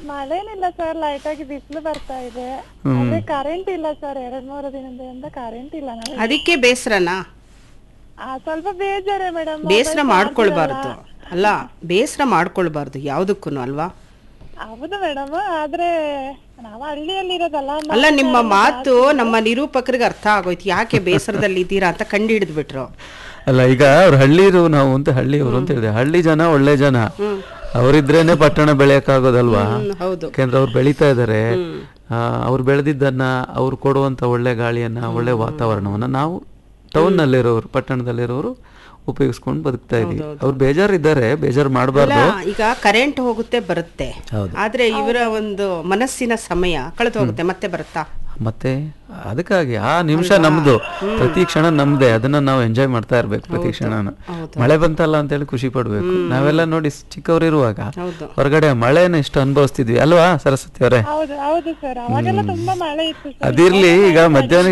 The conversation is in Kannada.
ಮಳೆನಿಲ್ಲ ಸರ್ ಲೈಟ್ ಆಗಿ ಬಿಸಿಲು ಬರ್ತಾ ಇದೆ ಅದೇ ಕರೆಂಟ್ ಇಲ್ಲ ಸರ್ ಎರಡ್ ಮೂರು ದಿನದಿಂದ ಕರೆಂಟ್ ಇಲ್ಲ ನಮಗೆ ಅದಕ್ಕೆ ಬೇಸರನಾ ಆ, ಸ್ವಲ್ಪ ಬೇಜಾರೇ ಮೇಡಮ್ ಬೇಸರ ಮಾಡ್ಕೊಳ್ಬಾರ್ದು ಅಲ್ಲ ಬೇಸರ ಮಾಡ್ಕೊಳ್ಬಾರ್ದು ಯಾವುದಕ್ಕೂ ಅಲ್ವಾ ಹೌದು ಮೇಡಮ್ ಆದ್ರೆ ನಾವು ಹಳ್ಳಿಯಲ್ಲಿ ಇರೋದಲ್ಲ ಮ- ಅಲ್ಲ ನಿಮ್ಮ ಮಾತು ನಮ್ಮ ನಿರೂಪಕರಿಗೆ ಅರ್ಥ ಆಗೋಯ್ತು ಯಾಕೆ ಬೇಸರದಲ್ಲಿ ಇದ್ದೀರಾ ಅಂತ ಕಂಡು ಹಿಡಿದ್ಬಿಟ್ರು ಅಲ್ಲ ಈಗ ಅವ್ರು ಹಳ್ಳಿರು ನಾವು ಅಂತ ಹಳ್ಳಿಯವರು ಅಂತ ಹೇಳಿದೆ ಹಳ್ಳಿ ಜನ ಒಳ್ಳೆ ಜನ ಅವರಿದ್ರೇನೆ ಪಟ್ಟಣ ಬೆಳೆಯಕ್ಕಾಗೋದಲ್ವಾ ಹ್ಮ್, ಹೌದು ಯಾಕೆಂದ್ರೆ ಅವ್ರು ಬೆಳೀತಾ ಇದ್ದಾರೆ ಅವ್ರು ಬೆಳೆದಿದ್ದನ್ನ ಅವ್ರು ಕೊಡುವಂತ ಒಳ್ಳೆ ಗಾಳಿಯನ್ನ ಒಳ್ಳೆ ವಾತಾವರಣವನ್ನ ನಾವು ಟೌನ್ ನಲ್ಲಿರೋರು ಪಟ್ಟಣದಲ್ಲಿರೋರು ಉಪಯೋಗಿಸ್ಕೊಂಡು ಬದುಕ್ತಾ ಇದೀವಿ ಅವ್ರು ಬೇಜಾರಿದ್ದಾರೆ ಬೇಜಾರು ಅಲ್ಲ ಮಾಡಬಾರ್ದು ಈಗ ಕರೆಂಟ್ ಹೋಗುತ್ತೆ ಬರುತ್ತೆ ಹೌದು. ಆದ್ರೆ ಇವರ ಒಂದು ಮನಸ್ಸಿನ ಸಮಯ ಕಳೆದು ಹೋಗುತ್ತೆ ಮತ್ತೆ ಬರುತ್ತಾ ಮತ್ತೆ ಅದಕ್ಕಾಗಿ ಆ ನಿಮಿಷ ನಮ್ದು ಪ್ರತಿ ಕ್ಷಣ ನಮ್ದೇ ಅದನ್ನ ನಾವು ಎಂಜಾಯ್ ಮಾಡ್ತಾ ಇರ್ಬೇಕು ಪ್ರತಿ ಕ್ಷಣನ ಮಳೆ ಬಂತಲ್ಲ ಅಂತ ಹೇಳಿ ಖುಷಿ ಪಡ್ಬೇಕು ನಾವೆಲ್ಲ ನೋಡಿ ಚಿಕ್ಕವರಿರುವಾಗ ಹೌದು ಹೊರಗಡೆ ಮಳೆನ ಎಷ್ಟು ಅನುಭವಿಸ್ತಿದ್ವಿ ಅಲ್ವಾ ಸರಸ್ವತಿ ಅವರೇ ಹೌದು ಹೌದು ಸರ್ ಅವಾಗೆಲ್ಲ ತುಂಬಾ ಮಳೆ ಇತ್ತು ಸರ್ ಅದಿರ್ಲಿ ಈಗ ಮಧ್ಯಾಹ್ನ